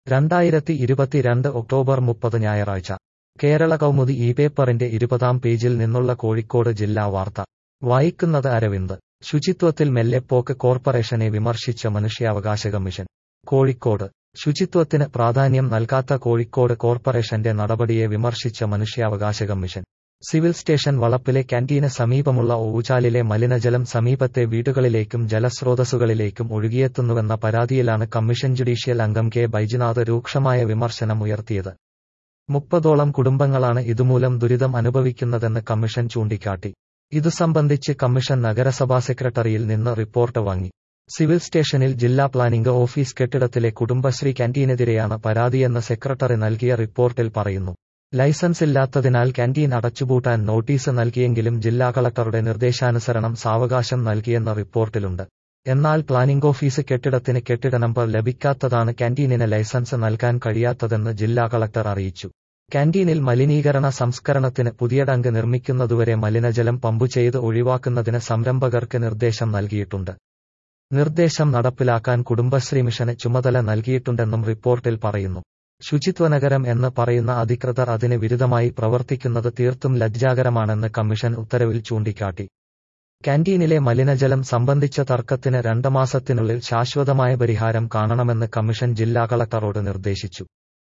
രണ്ടായിരത്തി ഇരുപത്തിരണ്ട് ഒക്ടോബർ മുപ്പത് ഞായറാഴ്ച കേരള കൗമുദി ഈ പേപ്പറിന്റെ ഇരുപതാം പേജിൽ നിന്നുള്ള കോഴിക്കോട് ജില്ലാ വാർത്ത വായിക്കുന്നത് അരവിന്ദ് ശുചിത്വത്തിൽ മെല്ലെപ്പോക്ക് കോർപ്പറേഷനെ വിമർശിച്ച മനുഷ്യാവകാശ കമ്മീഷൻ കോഴിക്കോട് ശുചിത്വത്തിന് പ്രാധാന്യം നൽകാത്ത കോഴിക്കോട് കോർപ്പറേഷന്റെ നടപടിയെ വിമർശിച്ച മനുഷ്യാവകാശ കമ്മീഷൻ സിവിൽ സ്റ്റേഷൻ വളപ്പിലെ ക്യാന്റീന് സമീപമുള്ള ഊച്ചാലിലെ മലിനജലം സമീപത്തെ വീടുകളിലേക്കും ജലസ്രോതസ്സുകളിലേക്കും ഒഴുകിയെത്തുന്നുവെന്ന പരാതിയിലാണ് കമ്മീഷൻ ജുഡീഷ്യൽ അംഗം കെ ബൈജുനാഥ് രൂക്ഷമായ വിമർശനം ഉയർത്തിയത് മുപ്പതോളം കുടുംബങ്ങളാണ് ഇതുമൂലം ദുരിതം അനുഭവിക്കുന്നതെന്ന് കമ്മീഷൻ ചൂണ്ടിക്കാട്ടി ഇതു സംബന്ധിച്ച് കമ്മീഷൻ നഗരസഭാ സെക്രട്ടറിയിൽ നിന്ന് റിപ്പോർട്ട് വാങ്ങി സിവിൽ സ്റ്റേഷനിൽ ജില്ലാ പ്ലാനിംഗ് ഓഫീസ് കെട്ടിടത്തിലെ കുടുംബശ്രീ ക്യാന്റീനെതിരെയാണ് പരാതിയെന്ന് സെക്രട്ടറി നൽകിയ റിപ്പോർട്ടിൽ പറയുന്നു ലൈസൻസ് ഇല്ലാത്തതിനാൽ ക്യാന്റീൻ അടച്ചുപൂട്ടാൻ നോട്ടീസ് നൽകിയെങ്കിലും ജില്ലാ കളക്ടറുടെ നിർദ്ദേശാനുസരണം സാവകാശം നൽകിയെന്ന റിപ്പോർട്ടിലുണ്ട് എന്നാൽ പ്ലാനിംഗ് ഓഫീസ് കെട്ടിടത്തിന് കെട്ടിട നമ്പർ ലഭിക്കാത്തതാണ് ക്യാന്റീനിന് ലൈസൻസ് നൽകാൻ കഴിയാത്തതെന്ന് ജില്ലാ കളക്ടർ അറിയിച്ചു ക്യാന്റീനിൽ മലിനീകരണ സംസ്കരണത്തിന് പുതിയ ടാങ്ക് നിർമ്മിക്കുന്നതുവരെ മലിനജലം പമ്പു ചെയ്ത് ഒഴിവാക്കുന്നതിന് സംരംഭകർക്ക് നിർദ്ദേശം നൽകിയിട്ടുണ്ട് നിർദ്ദേശം നടപ്പിലാക്കാൻ കുടുംബശ്രീ മിഷന് ചുമതല നൽകിയിട്ടുണ്ടെന്നും റിപ്പോർട്ടിൽ പറയുന്നു ശുചിത്വ നഗരം എന്ന് പറയുന്ന അധികൃതർ അതിന് വിരുദ്ധമായി പ്രവർത്തിക്കുന്നത് തീർത്തും ലജ്ജാകരമാണെന്ന് കമ്മീഷൻ ഉത്തരവിൽ ചൂണ്ടിക്കാട്ടി ക്യാന്റീനിലെ മലിനജലം സംബന്ധിച്ച തർക്കത്തിന് രണ്ട് മാസത്തിനുള്ളിൽ ശാശ്വതമായ പരിഹാരം കാണണമെന്ന് കമ്മീഷൻ ജില്ലാ കളക്ടറോട് നിർദ്ദേശിച്ചു